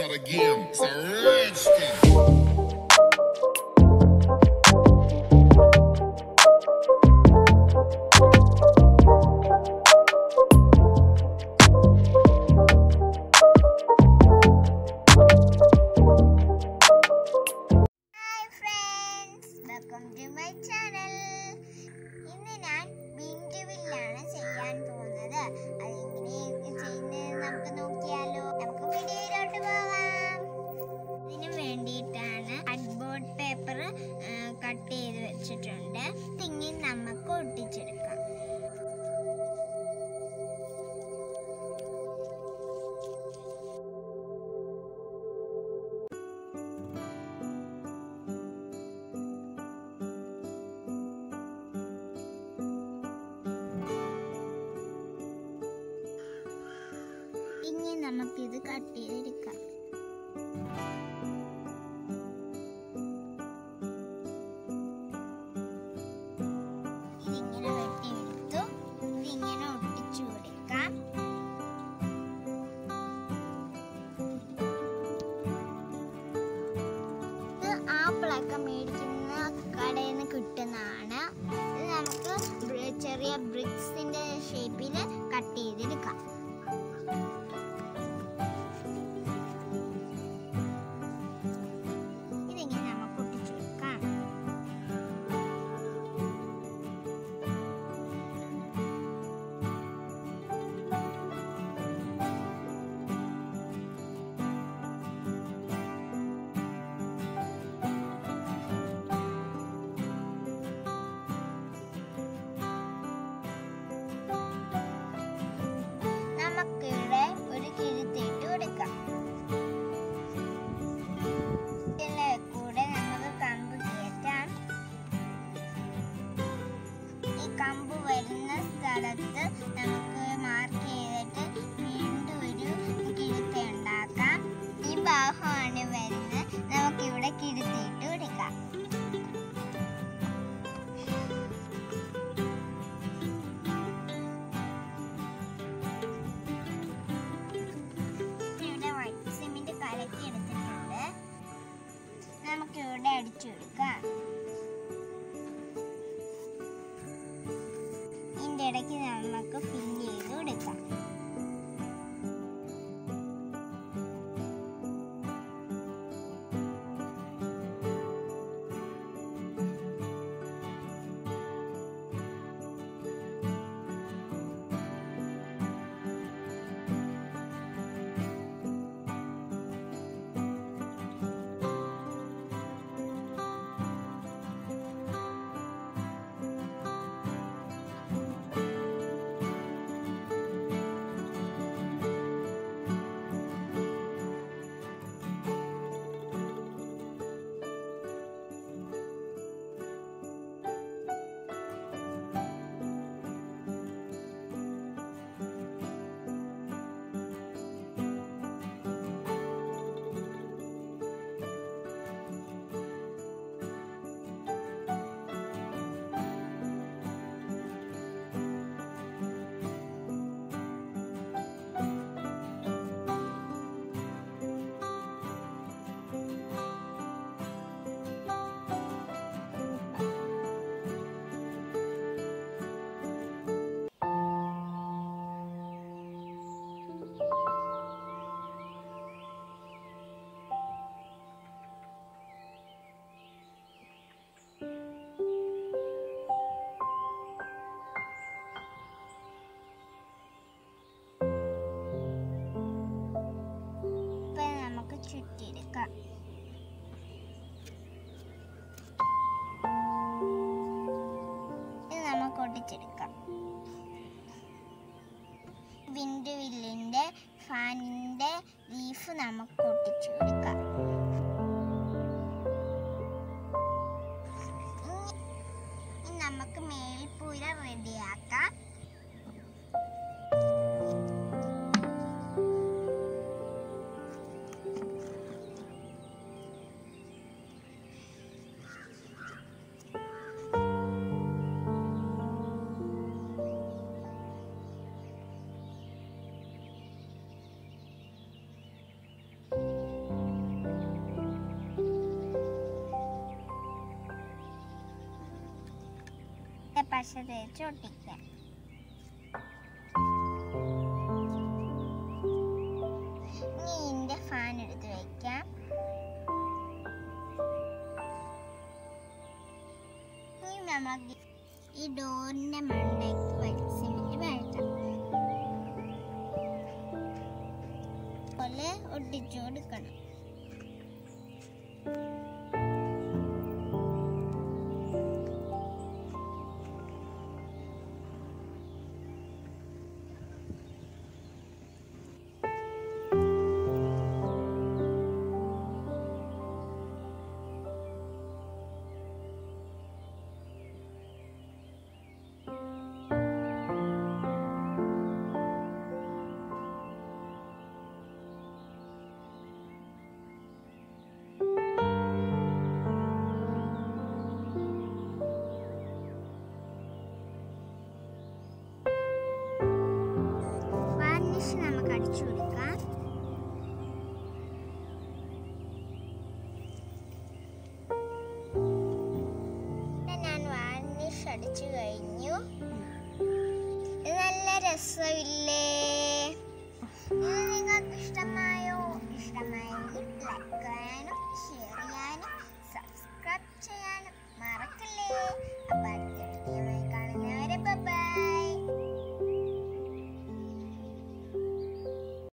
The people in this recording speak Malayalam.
start again. It's a redskin. Hi friends welcome to my channel ഇന്ന് ഞാൻ വിൻഡുവില്ലാണ് ചെയ്യാൻ പോകുന്നത് അതെങ്ങനെ ചെയ്യുന്നത് നമുക്ക് നോക്കിയാലോ നമുക്ക് വീഡിയോയിലോട്ട് പോവാം ഇതിന് വേണ്ടിയിട്ടാണ് കട്ട്ബോർഡ് പേപ്പർ കട്ട് ചെയ്ത് വെച്ചിട്ടുണ്ട് തിങ്ങി നമുക്ക് ഒട്ടിച്ചെടുക്കാം ഇനി നമുക്കിത് കട്ട് ചെയ്തെടുക്കാം ഇതിങ്ങനെ വെട്ടിയെടുത്തു ഇതിങ്ങനെ ഒട്ടിച്ചു കൊടുക്കാം ഇത് ആപ്പിളൊക്കെ മേടിക്കുന്ന കടയിൽ നിന്ന് കിട്ടുന്നതാണ് ഇത് നമുക്ക് ബ്ര- ചെറിയ ബ്രിക്സിന്റെ ഷേപ്പിൽ കട്ട് ചെയ്തെടുക്കാം ഇതിങ്ങനെ നമുക്ക് ഒട്ടിച്ചു കൊടുക്കാം നമുക്കിവിടെ ഒരു കിഴുത്തിട്ട് കൊടുക്കാം ഇതിലെ കൂടെ നമുക്ക് കമ്പ് കയറ്റാം ഈ കമ്പ് വരുന്ന സ്ഥലത്ത് നമുക്ക് മാർക്ക് ചെയ്തിട്ട് വീണ്ടും ഒരു കിഴുത്ത ഉണ്ടാക്കാം ഈ ഭാഗമാണ് വരുന്നത് നമുക്കിവിടെ കിഴുത്തിയിട്ട് കൊടുക്കാം ഇവിടെ വൈറ്റ് സിമെന്റ് കലക്കി എടുത്തിട്ടുണ്ട് നമുക്ക് ഇവിടെ അടിച്ചു കൊടുക്കാം ഇതിന്റെ ഇടയ്ക്ക് നമുക്ക് ഫില്ല് ചെയ്ത് കൊടുക്കാം ഇപ്പൊ നമുക്ക് ചുറ്റിയെടുക്കാം ഇത് നമുക്ക് ഒട്ടിച്ചെടുക്കാം വിൻഡ് വില്ലിന്റെ ഫാനിന്റെ ലീഫ് നമുക്ക് ഒട്ടിച്ചു കൊടുക്കാം ഇനി- ഇനി നമുക്ക് മേൽപ്പൂര റെഡിയാക്കാം പശ തേച്ച് ഒട്ടിക്കാം ഇനി ഇതിന്റെ ഫാൻ എടുത്ത് വെക്കാം ഇനി നമുക്ക് ഈ ഡോറിന്റെ മണ്ടയ്ക്ക് വൈറ്റ് സിമെന്റ് വഴറ്റാം പോലെ ഒട്ടിച്ചു കൊടുക്കണം വാർണിഷ് നമുക്ക് അടിച്ചു കൊടുക്കാം ഇപ്പൊ ഞാൻ വാർണിഷ് അടിച്ചു കഴിഞ്ഞു ഇത് നല്ല രസമില്ലേ ഇത് നിങ്ങൾക്ക് ഇഷ്ടമായോ ഇഷ്ടമായെങ്കിൽ ലൈക്ക്